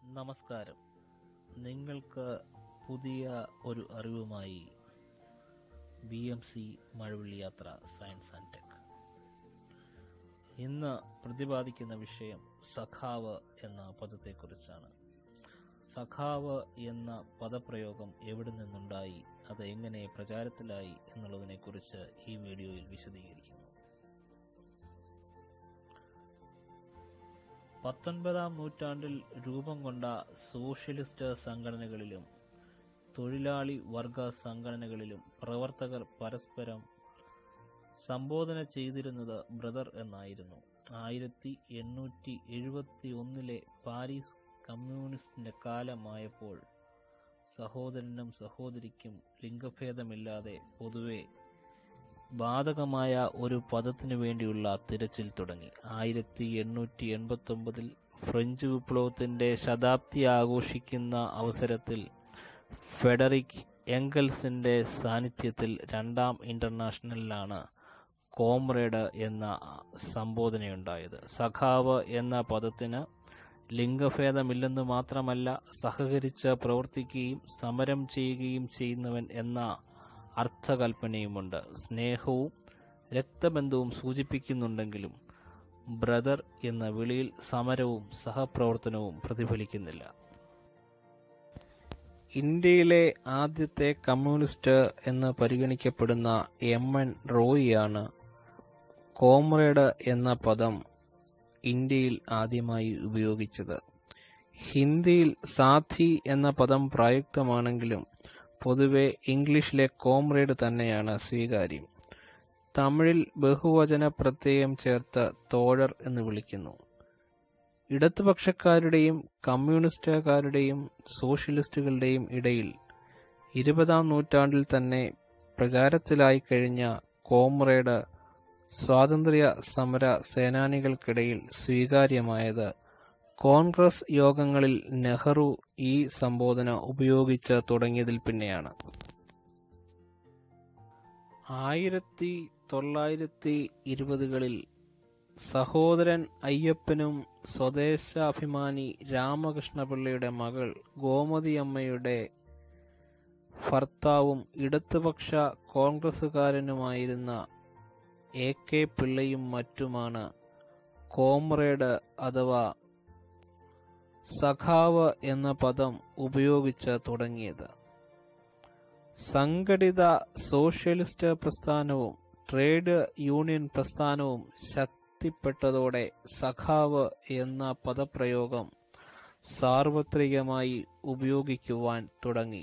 നമസ്കാരം നിങ്ങൾക്ക് പുതിയ ഒരു അറിവുമായി ബി എം സി മഴവിള്ളി യാത്ര സയൻസ് ആൻഡ് ടെക് ഇന്ന് പ്രതിപാദിക്കുന്ന വിഷയം സഖാവ് എന്ന പദത്തെക്കുറിച്ചാണ് സഖാവ് എന്ന പദപ്രയോഗം എവിടെ നിന്നുണ്ടായി അത് എങ്ങനെ പ്രചാരത്തിലായി എന്നുള്ളതിനെക്കുറിച്ച് ഈ വീഡിയോയിൽ വിശദീകരിക്കുന്നു പത്തൊൻപതാം നൂറ്റാണ്ടിൽ രൂപം കൊണ്ട സോഷ്യലിസ്റ്റ് സംഘടനകളിലും തൊഴിലാളി വർഗ സംഘടനകളിലും പ്രവർത്തകർ പരസ്പരം സംബോധന ചെയ്തിരുന്നത് ബ്രദർ എന്നായിരുന്നു ആയിരത്തി എണ്ണൂറ്റി എഴുപത്തി ഒന്നിലെ പാരീസ് കമ്മ്യൂണിസ്റ്റിന്റെ കാലമായപ്പോൾ സഹോദരനും സഹോദരിക്കും ലിംഗഭേദമില്ലാതെ പൊതുവെ ബാധകമായ ഒരു പദത്തിനു വേണ്ടിയുള്ള തിരച്ചിൽ തുടങ്ങി ആയിരത്തി എണ്ണൂറ്റി എൺപത്തി ഒമ്പതിൽ ഫ്രഞ്ച് വിപ്ലവത്തിന്റെ ശതാബ്ദി ആഘോഷിക്കുന്ന അവസരത്തിൽ ഫെഡറിക് എംഗൽസിന്റെ സാന്നിധ്യത്തിൽ രണ്ടാം ഇന്റർനാഷണലിലാണ് കോമ്രേഡ് എന്ന സംബോധനയുണ്ടായത് സഖാവ് എന്ന പദത്തിന് ലിംഗഭേദമില്ലെന്നു മാത്രമല്ല സഹകരിച്ച് പ്രവർത്തിക്കുകയും സമരം ചെയ്യുകയും ചെയ്യുന്നവൻ എന്ന അർത്ഥകൽപ്പനയുമുണ്ട് സ്നേഹവും രക്തബന്ധവും സൂചിപ്പിക്കുന്നുണ്ടെങ്കിലും ബ്രദർ എന്ന വിളിയിൽ സമരവും സഹപ്രവർത്തനവും പ്രതിഫലിക്കുന്നില്ല ഇന്ത്യയിലെ ആദ്യത്തെ കമ്മ്യൂണിസ്റ്റ് എന്ന് പരിഗണിക്കപ്പെടുന്ന എം എൻ റോയിയാണ് കോമ്രേഡ് എന്ന പദം ഇന്ത്യയിൽ ആദ്യമായി ഉപയോഗിച്ചത് ഹിന്ദിയിൽ സാഥി എന്ന പദം പ്രായുക്തമാണെങ്കിലും പൊതുവെ ഇംഗ്ലീഷിലെ കോമ്രേഡ് തന്നെയാണ് സ്വീകാര്യം തമിഴിൽ ബഹുവചന പ്രത്യയം ചേർത്ത് തോഴർ എന്ന് വിളിക്കുന്നു ഇടതുപക്ഷക്കാരുടെയും കമ്മ്യൂണിസ്റ്റുകാരുടെയും സോഷ്യലിസ്റ്റുകളുടെയും ഇടയിൽ ഇരുപതാം നൂറ്റാണ്ടിൽ തന്നെ പ്രചാരത്തിലായി കഴിഞ്ഞ കോമ്രേഡ് സ്വാതന്ത്ര്യ സമര സേനാനികൾക്കിടയിൽ സ്വീകാര്യമായത് കോൺഗ്രസ് യോഗങ്ങളിൽ നെഹ്റു ഈ സംബോധന ഉപയോഗിച്ച് തുടങ്ങിയതിൽ പിന്നെയാണ് ആയിരത്തി തൊള്ളായിരത്തി ഇരുപതുകളിൽ സഹോദരൻ അയ്യപ്പനും സ്വദേശാഭിമാനി രാമകൃഷ്ണപിള്ളയുടെ മകൾ ഗോമതിയമ്മയുടെ ഭർത്താവും ഇടതുപക്ഷ കോൺഗ്രസുകാരനുമായിരുന്ന എ കെ പിള്ളയും മറ്റുമാണ് കോമ്രേഡ് അഥവാ സഖാവ് എന്ന പദം ഉപയോഗിച്ച് തുടങ്ങിയത് സംഘടിത സോഷ്യലിസ്റ്റ് പ്രസ്ഥാനവും ട്രേഡ് യൂണിയൻ പ്രസ്ഥാനവും ശക്തിപ്പെട്ടതോടെ സഖാവ് എന്ന പദപ്രയോഗം സാർവത്രികമായി ഉപയോഗിക്കുവാൻ തുടങ്ങി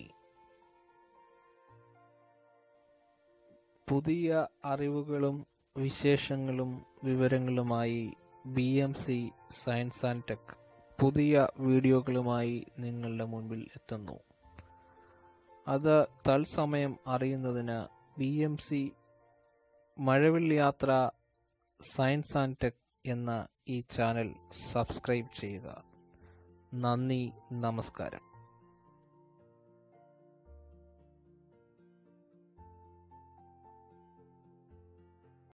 പുതിയ അറിവുകളും വിശേഷങ്ങളും വിവരങ്ങളുമായി B M C science and tech പുതിയ വീഡിയോകളുമായി നിങ്ങളുടെ മുൻപിൽ എത്തുന്നു അത് തത്സമയം അറിയുന്നതിന് ബി എം സി മഴവിൽ യാത്ര സയൻസ് ആൻഡ് ടെക് എന്ന ഈ ചാനൽ സബ്സ്ക്രൈബ് ചെയ്യുക നന്ദി നമസ്കാരം